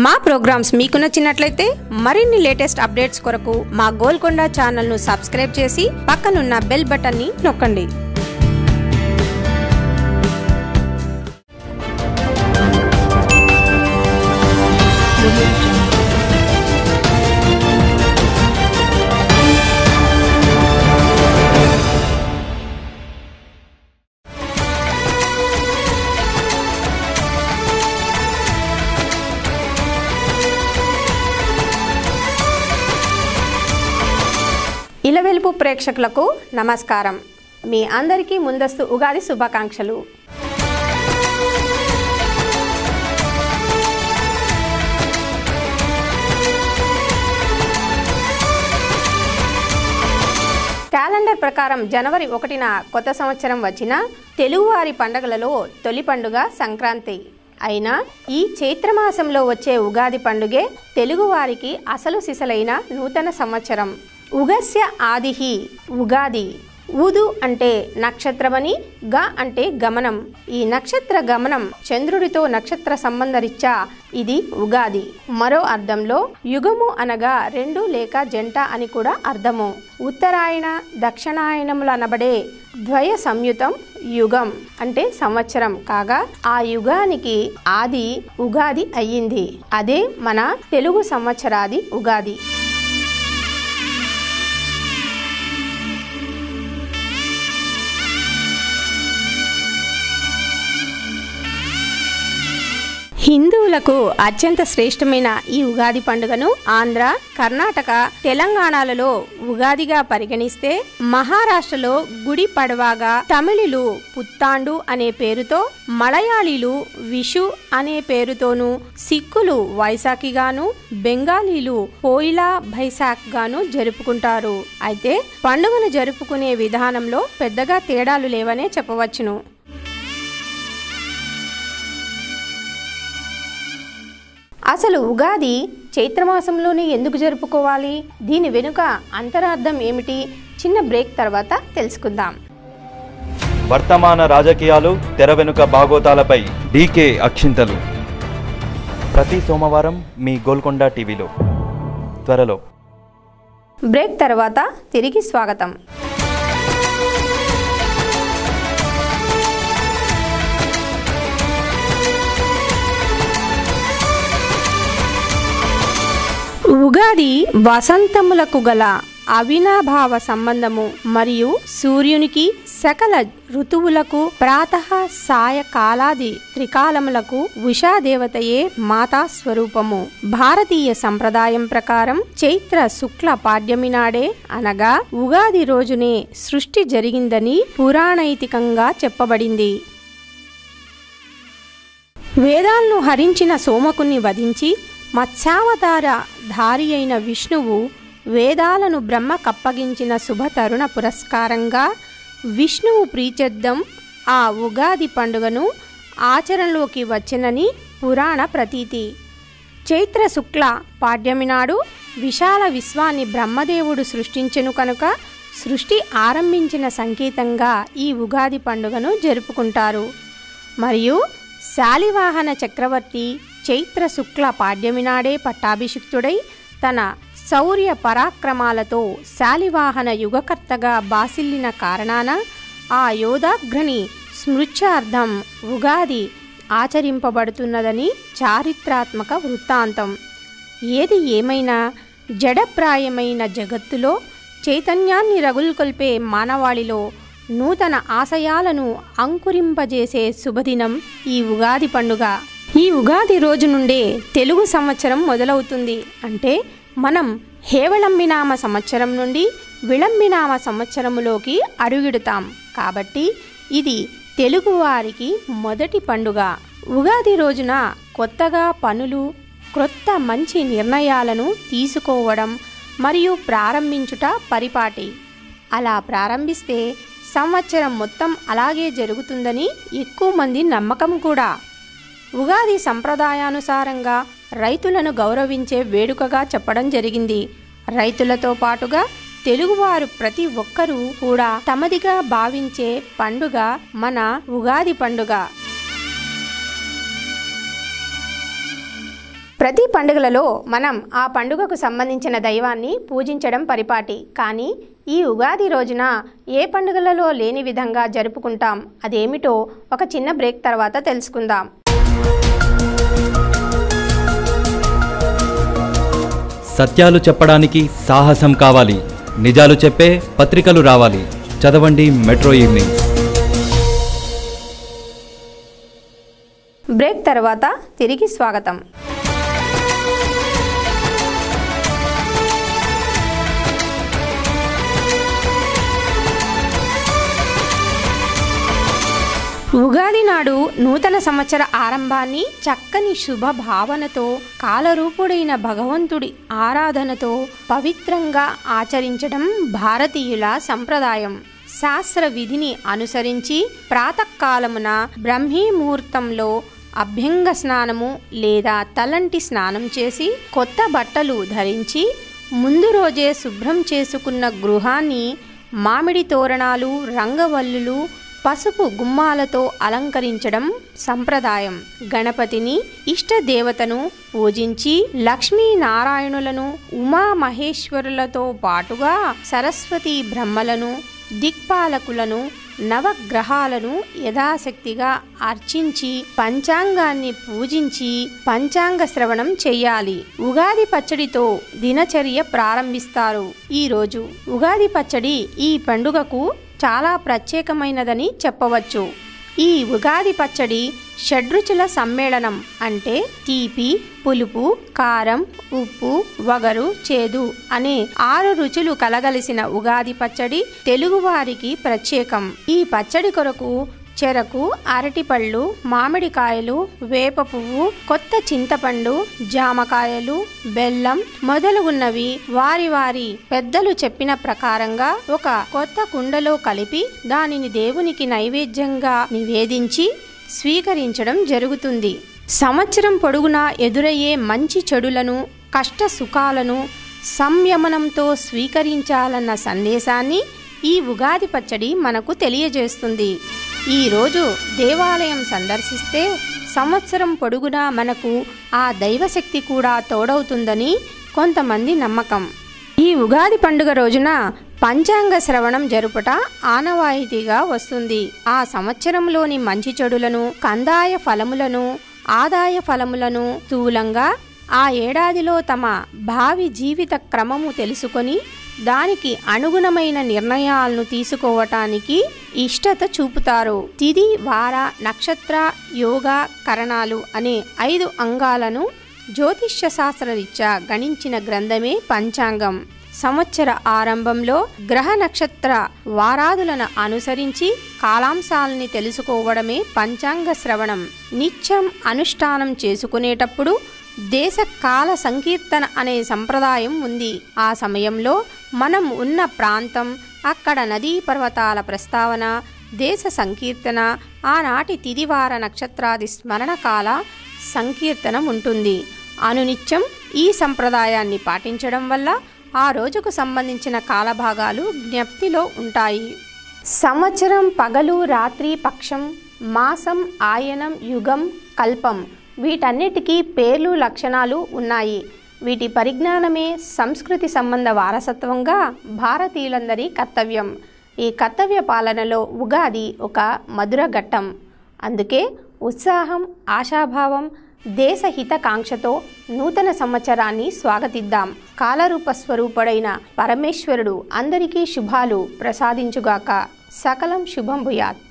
మా ప్రోగ్రామ్స్ మీకు నచ్చినట్లయితే మరిన్ని లేటెస్ట్ అప్డేట్స్ కొరకు మా గోల్కొండ ఛానల్ను సబ్స్క్రైబ్ చేసి పక్కనున్న బెల్ బటన్ని నొక్కండి ఇలవెలుపు ప్రేక్షకులకు నమస్కారం మీ అందరికీ ముందస్తు ఉగాది శుభాకాంక్షలు క్యాలెండర్ ప్రకారం జనవరి ఒకటిన కొత్త సంవత్సరం వచ్చిన తెలుగువారి పండుగలలో తొలి పండుగ సంక్రాంతి అయినా ఈ చైత్రమాసంలో వచ్చే ఉగాది పండుగే తెలుగువారికి అసలు సిసలైన నూతన సంవత్సరం ఉగస్య ఆదిహి ఉగాది ఊదు అంటే నక్షత్రమని గ అంటే గమనం ఈ నక్షత్ర గమనం చంద్రుడితో నక్షత్ర సంబంధరీత్యా ఇది ఉగాది మరో అర్థంలో యుగము అనగా రెండు లేక జంట అని కూడా అర్థము ఉత్తరాయణ దక్షిణాయనములు అనబడే ద్వయ సంయుతం యుగం అంటే సంవత్సరం కాగా ఆ యుగానికి ఆది ఉగాది అయ్యింది అదే మన తెలుగు సంవత్సరాది ఉగాది హిందువులకు అత్యంత శ్రేష్టమైన ఈ ఉగాది పండుగను ఆంధ్ర కర్ణాటక తెలంగాణలలో ఉగాదిగా పరిగణిస్తే మహారాష్ట్రలో గుడి పడవాగా తమిళులు పుత్తాండు అనే పేరుతో మలయాళీలు విషు అనే పేరుతోనూ సిక్కులు వైశాఖిగాను బెంగాలీలు పోయిలా బైశాఖ్ గాను జరుపుకుంటారు అయితే పండుగను జరుపుకునే విధానంలో పెద్దగా తేడాలు లేవనే చెప్పవచ్చును అసలు ఉగాది చైత్రమాసంలోనే ఎందుకు జరుపుకోవాలి దీని వెనుక అంతరార్థం ఏమిటి చిన్న బ్రేక్ తర్వాత తెలుసుకుందాం వర్తమాన రాజకీయాలు తెర వెనుక బాగోతాలపై డీకే అక్షింతలు ప్రతి సోమవారం మీ గోల్కొండ టీవీలో త్వరలో బ్రేక్ తర్వాత తిరిగి స్వాగతం ఉగాది వసంతములకు గల అవినాభావ సంబంధము మరియు సూర్యునికి సకల ఋతువులకు ప్రాతః సాయకాలాది త్రికాలములకు ఉషాదేవతయే మాతా స్వరూపము భారతీయ సంప్రదాయం ప్రకారం చైత్ర శుక్ల పాడ్యమి నాడే అనగా ఉగాది రోజునే సృష్టి జరిగిందని పురాణైతికంగా చెప్పబడింది వేదాలను హరించిన సోమకుని వధించి మత్స్యావతార ధారి అయిన విష్ణువు వేదాలను బ్రహ్మ కప్పగించిన శుభతరుణ పురస్కారంగా విష్ణువు ప్రీత్యర్థం ఆ ఉగాది పండుగను ఆచరణలోకి వచ్చినని పురాణ ప్రతీతి చైత్ర శుక్ల పాడ్యమి నాడు విశాల విశ్వాన్ని బ్రహ్మదేవుడు సృష్టించెను కనుక సృష్టి ఆరంభించిన సంకేతంగా ఈ ఉగాది పండుగను జరుపుకుంటారు మరియు శాలివాహన చక్రవర్తి చైత్ర శుక్ల పాడ్యమి నాడే పట్టాభిషిక్తుడై తన శౌర్య పరాక్రమాలతో శాలివాహన యుగకర్తగా బాసిల్లిన కారణాన ఆ యోధాగ్రని స్మృత్యార్థం ఉగాది ఆచరింపబడుతున్నదని చారిత్రాత్మక వృత్తాంతం ఏది ఏమైనా జడప్రాయమైన జగత్తులో చైతన్యాన్ని రగుల్కొల్పే మానవాళిలో నూతన ఆశయాలను అంకురింపజేసే శుభదినం ఈ ఉగాది పండుగ ఈ ఉగాది రోజు నుండే తెలుగు సంవత్సరం మొదలవుతుంది అంటే మనం హేవళంబినామ సంవత్సరం నుండి విళంబినామ సంవత్సరములోకి అడుగిడుతాం కాబట్టి ఇది తెలుగువారికి మొదటి పండుగ ఉగాది రోజున కొత్తగా పనులు క్రొత్త మంచి నిర్ణయాలను తీసుకోవడం మరియు ప్రారంభించుట పరిపాటి అలా ప్రారంభిస్తే సంవత్సరం మొత్తం అలాగే జరుగుతుందని ఎక్కువ మంది నమ్మకం కూడా ఉగాది సంప్రదాయానుసారంగా రైతులను గౌరవించే వేడుకగా చెప్పడం జరిగింది రైతులతో పాటుగా తెలుగువారు ప్రతి ఒక్కరూ కూడా తమదిగా భావించే పండుగ మన ఉగాది పండుగ ప్రతి పండుగలలో మనం ఆ పండుగకు సంబంధించిన దైవాన్ని పూజించడం పరిపాటి కానీ ఈ ఉగాది రోజున ఏ పండుగలలో లేని విధంగా జరుపుకుంటాం అదేమిటో ఒక చిన్న బ్రేక్ తర్వాత తెలుసుకుందాం సత్యాలు చెప్పడానికి సాహసం కావాలి నిజాలు చెప్పే పత్రికలు రావాలి చదవండి మెట్రో ఈవినింగ్ బ్రేక్ తర్వాత తిరిగి స్వాగతం ఉగాది నాడు నూతన సంవత్సర ఆరంభాన్ని చక్కని శుభ భావనతో కాలరూపుడైన భగవంతుడి ఆరాధనతో పవిత్రంగా ఆచరించడం భారతీయుల సంప్రదాయం శాస్త్ర విధిని అనుసరించి ప్రాతకాలమున బ్రహ్మీ ముహూర్తంలో అభ్యంగ స్నానము లేదా తలంటి స్నానం చేసి కొత్త బట్టలు ధరించి ముందు రోజే శుభ్రం చేసుకున్న గృహాన్ని మామిడి తోరణాలు రంగవల్లులు పసుపు గుమ్మాలతో అలంకరించడం సంప్రదాయం గణపతిని ఇష్ట దేవతను పూజించి లక్ష్మీనారాయణులను ఉమామహేశ్వరులతో పాటుగా సరస్వతి బ్రహ్మలను దిక్పాలకులను నవగ్రహాలను యథాశక్తిగా అర్చించి పంచాంగాన్ని పూజించి పంచాంగ శ్రవణం చెయ్యాలి ఉగాది పచ్చడితో దినచర్య ప్రారంభిస్తారు ఈరోజు ఉగాది పచ్చడి ఈ పండుగకు చాలా ప్రత్యేకమైనదని చెప్పవచ్చు ఈ ఉగాది పచ్చడి షడ్రుచుల సమ్మేళనం అంటే తీపి పులుపు కారం ఉప్పు వగరు చేదు అనే ఆరు రుచులు కలగలిసిన ఉగాది పచ్చడి తెలుగువారికి ప్రత్యేకం ఈ పచ్చడి కొరకు చెరకు అరటిపళ్ళు మామిడికాయలు వేప పువ్వు కొత్త చింతపండు జామకాయలు బెల్లం మొదలుగున్నవి వారి వారి పెద్దలు చెప్పిన ప్రకారంగా ఒక కొత్త కుండలో కలిపి దానిని దేవునికి నైవేద్యంగా నివేదించి స్వీకరించడం జరుగుతుంది సంవత్సరం పొడుగునా ఎదురయ్యే మంచి చెడులను కష్ట సుఖాలను సంయమనంతో స్వీకరించాలన్న సందేశాన్ని ఈ ఉగాది పచ్చడి మనకు తెలియజేస్తుంది ఈరోజు దేవాలయం సందర్శిస్తే సంవత్సరం పొడుగునా మనకు ఆ దైవశక్తి కూడా తోడవుతుందని కొంతమంది నమ్మకం ఈ ఉగాది పండుగ రోజున పంచాంగ శ్రవణం జరుపుట ఆనవాయితీగా వస్తుంది ఆ సంవత్సరంలోని మంచి చెడులను కందాయ ఫలములను ఆదాయ ఫలములను స్థూలంగా ఆ ఏడాదిలో తమ భావి జీవిత క్రమము తెలుసుకొని దానికి అనుగుణమైన నిర్ణయాలను తీసుకోవటానికి ఇష్టత చూపుతారు తిది వార నక్షత్ర యోగ కరణాలు అనే ఐదు అంగాలను జ్యోతిష్య శాస్త్రరీత్యా గణించిన గ్రంథమే పంచాంగం సంవత్సర ఆరంభంలో గ్రహ నక్షత్ర వారాదులను అనుసరించి కాలాంశాలని తెలుసుకోవడమే పంచాంగ శ్రవణం నిత్యం అనుష్ఠానం చేసుకునేటప్పుడు దేశ కాల సంకీర్తన అనే సంప్రదాయం ఉంది ఆ సమయంలో మనం ఉన్న ప్రాంతం అక్కడ నదీ పర్వతాల ప్రస్తావన దేశ సంకీర్తన ఆనాటి తిదివార నక్షత్రాది స్మరణ కాల సంకీర్తనం ఉంటుంది అనునిత్యం ఈ సంప్రదాయాన్ని పాటించడం వల్ల ఆ రోజుకు సంబంధించిన కాలభాగాలు జ్ఞప్తిలో ఉంటాయి సంవత్సరం పగలు రాత్రి పక్షం మాసం ఆయనం యుగం కల్పం వీటన్నిటికీ పేర్లు లక్షణాలు ఉన్నాయి వీటి పరిజ్ఞానమే సంస్కృతి సంబంధ వారసత్వంగా భారతీయులందరి కర్తవ్యం ఈ కర్తవ్య పాలనలో ఉగాది ఒక మధుర ఘట్టం అందుకే ఉత్సాహం ఆశాభావం దేశ హితకాంక్షతో నూతన సంవత్సరాన్ని స్వాగతిద్దాం కాలరూప స్వరూపుడైన పరమేశ్వరుడు అందరికీ శుభాలు ప్రసాదించుగాక సకలం శుభం భూయాత్